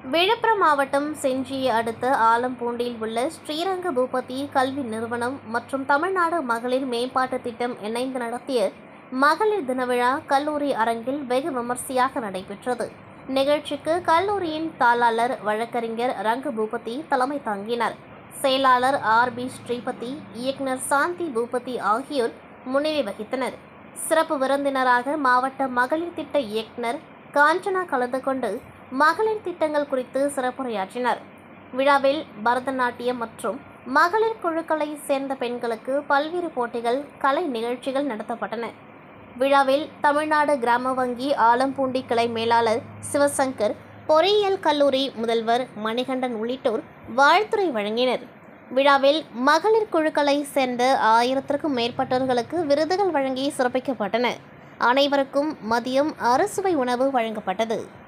விழுப்புரம் மாவட்டம் செஞ்சியை அடுத்த ஆலம்பூண்டில் உள்ள ஸ்ரீரங்க பூபதி கல்வி நிறுவனம் மற்றும் தமிழ்நாடு மகளிர் மேம்பாட்டு திட்டம் இணைந்து நடத்திய மகளிர் தின விழா கல்லூரி அரங்கில் வெகு விமர்சையாக நடைபெற்றது நிகழ்ச்சிக்கு கல்லூரியின் தாளாளர் வழக்கறிஞர் ரங்க பூபதி தலைமை தாங்கினார் செயலாளர் ஆர் பி ஸ்ரீபதி இயக்குனர் சாந்தி பூபதி ஆகியோர் முன்னிலை வகித்தனர் சிறப்பு விருந்தினராக மாவட்ட மகளிர் திட்ட இயக்குனர் காஞ்சனா கலந்து கொண்டு மகளிர் திட்டங்கள் குறித்து சிறப்புரையாற்றினார் விழாவில் பரதநாட்டியம் மற்றும் மகளிர் குழுக்களை சேர்ந்த பெண்களுக்கு பல்வேறு போட்டிகள் கலை நிகழ்ச்சிகள் நடத்தப்பட்டன விழாவில் தமிழ்நாடு கிராம வங்கி ஆலம்பூண்டி கிளை மேலாளர் சிவசங்கர் பொறியியல் கல்லூரி முதல்வர் மணிகண்டன் உள்ளிட்டோர் வாழ்த்துரை வழங்கினர் விழாவில் மகளிர் குழுக்களை சேர்ந்த ஆயிரத்திற்கும் மேற்பட்டவர்களுக்கு விருதுகள் வழங்கி சிறப்பிக்கப்பட்டன அனைவருக்கும் மதியம் அறுசுவை உணவு வழங்கப்பட்டது